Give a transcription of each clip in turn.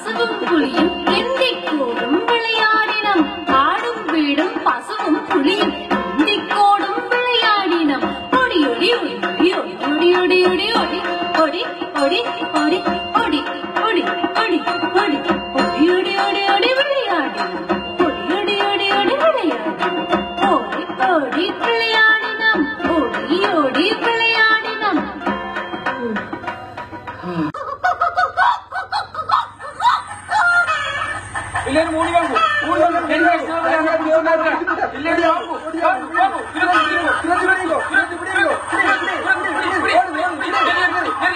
பசுவும் புலியும் எந்திக் கூடும் விளையாடினம் ஆடும் வீடும் பசுவும் புலியும் எந்திக் கோடும் விளையாடினம் ஒடி ஒடி ஒடி ஒடி ஒடி ஒடி ஒடி ஒடி ஒடி ஒடி ஒடி ஒடி ஒடி ஒடி ஒடி ஒடி ஒடி ஒடி ஒடி விளையாடினம் ஒடி ஒடி ஒடி ஒடி விளையாடினம் ஓடி ஓடி விளையாடினம் ஓடி ஓடி விளையாடினம் இல்லைன்னு மூடி வாங்கு. மூடி வாங்கு. என்ன சாப்பிடுறாங்க? இல்லைன்னு வாங்கு. வாங்கு, வாங்கு. இருபது, இருபது, இருபது, இருபது, இருபது, பிடி, பிடி, பிடி, பிடி, பிடி, பிடி, பிடி, பிடி, பிடி, பிடி,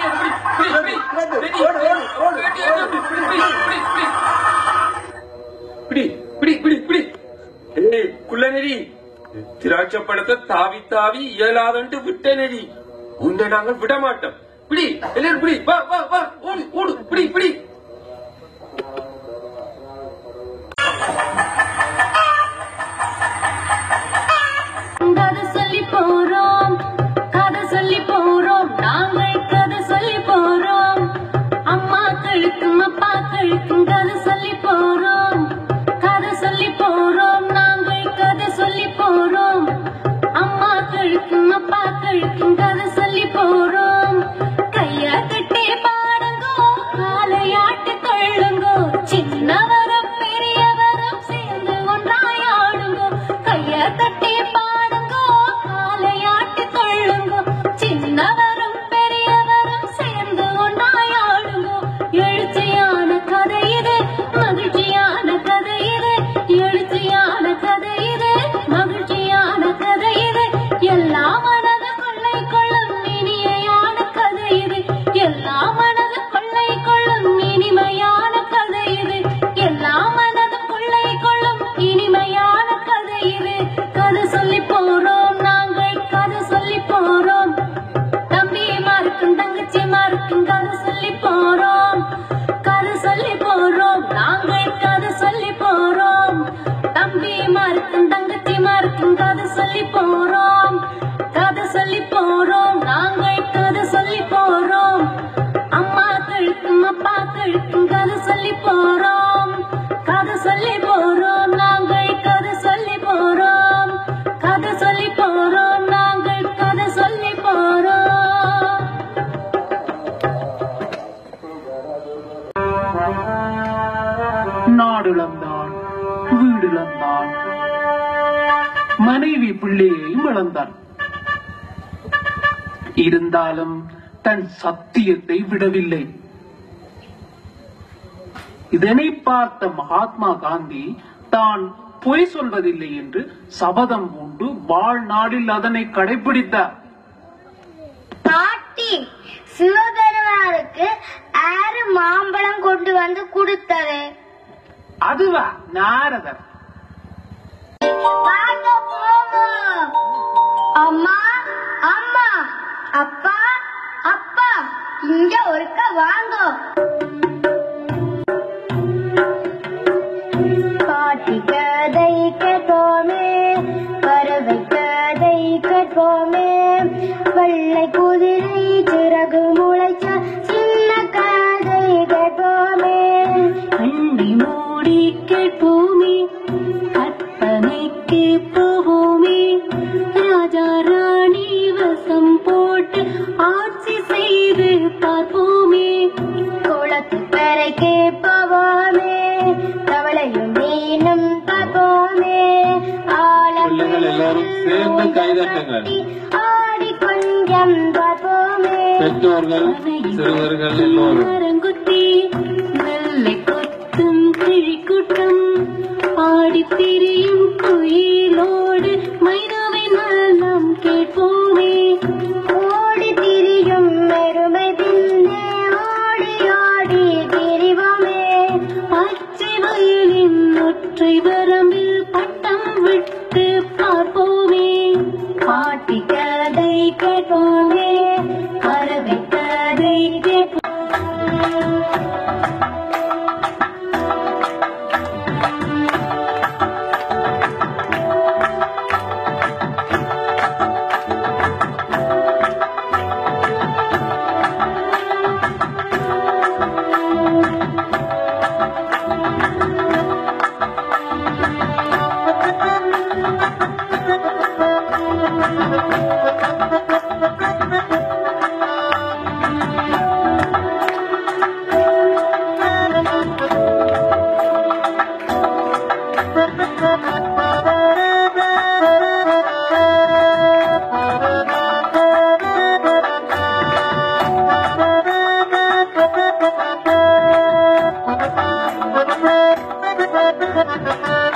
பிடி, பிடி, பிடி, பிடி. ஏய், குள்ளநெறி திராட்சை பழத்தை தாவி தாவி இயலாதன்ட்டு விட்ட நெறி உன்னை நாங்கள் விட மாட்டோம் பிடி எல்லாரும் பிடி வா வா வா ஓடு ஓடு பிடி பிடி கதை சொல்லி போறோம் கதை சொல்லி போறோம் நாங்கள் கதை சொல்லி போறோம் அம்மாக்களுக்கும் அப்பாக்களுக்கும் கதை சொல்லி போறோம் கதை சொல்லி போறோம் நாங்கள் கதை சொல்லி போறோம் அம்மாக்களுக்கும் அப்பாக்களுக்கும் கதை சொல்லி போறோம் கைய தட்டே பாடுங்கோ காலையாட்டு கொள்ளுங்கோ சின்னவரும் பெரியவரும் சேர்ந்து ஒன்றாயாடுங்கோ கைய தட்டி பாடுங்கோ காலையாட்டு கொள்ளுங்கோ சின்னவரும் பெரியவரும் சேர்ந்து ஒன்றாயாடுங்கோ எழுச்சியான கதை இது மகிழ்ச்சியான கதை இது எழுச்சியான கதை இது மகிழ்ச்சியான கதை இது எல்லா மனத கொள்ளை கொள்ளும் இனிமையான கதை இது எல்லா மனத கொள்ளை கொள்ளும் இனிமையான கதை இது எல்லா மனத கொள்ளை கொள்ளும் இனிமையான கதை இது கதை சொல்லி போறோம் நாங்கள் கதை சொல்லி போறோம் தம்பிமாருக்கும் தங்கச்சிமாருக்கும் கதை சொல்லி போறோம் கதை சொல்லி போறோம் நாங்கள் கதை சொல்லி போறோம் தம்பிமாருக்கும் தங்கச்சிமாருக்கும் கதை சொல்லி போறோம் கதை சொல்லி போறோம் நாங்கள் கதை சொல்லி போறோம் அம்மாக்களுக்கும் அப்பாக்களுக்கும் கதை சொல்லி போறோம் கதை சொல்லி போறோம் நாங்கள் கதை சொல்லி போறோம் கதை சொல்லி போறோம் நாங்கள் கதை சொல்லி போறோம் நாடிழந்தான் வீடிழந்தான் மனைவி பிள்ளையையும் இழந்தான் இருந்தாலும் தன் சத்தியத்தை விடவில்லை இதனை பார்த்த மகாத்மா காந்தி தான் பொய் சொல்வதில்லை என்று சபதம் பூண்டு வாழ்நாளில் அதனை கடைபிடித்தார் பாட்டி சிவபெருமானுக்கு ஆறு மாம்பழம் கொண்டு வந்து கொடுத்தது அதுவா நாரதர் வாங்க போவோம் அம்மா அம்மா அப்பா அப்பா இங்க ஒருக்க வாங்க பாட்டி கதை கேட்போமே பறவை கதை கேட்போமே வெள்ளை குதிரை சிறகு முளைச்ச சின்ன கதை கேட்போமே கண்ணை மூடி கேட்போமே கற்பனைக்கு போவோமே ராஜா ராணி வசம் போட்டு ஆட்சி செய்து பார்ப்போமே குளத்து கரைக்கு போவோமே தவளையும் மீனும் பார்ப்போமே ஆழம் பிள்ளைகள் எல்லாரும் சேர்ந்து கைதட்டுங்கள். ஆடி கொஞ்சம் பார்ப்போமே பெற்றோர்கள் சிறுவர்கள் எல்லோரும் மரங்குத்தி வெள்ளை கொத்தும் கிழி கூட்டம் பாடி திரியும் குயிலோடு மைனாவை நலம் கேட்போமே ஓடி திரியும் எருமை பின்னே ஓடி ஓடி திரிவோமே பச்சை வயலின் ஒற்றை வரம்பில் பட்டம் விட்டு பார்ப்போமே பாட்டி கதை கேட்போமே பறவை கதை கேட்போம் ஆ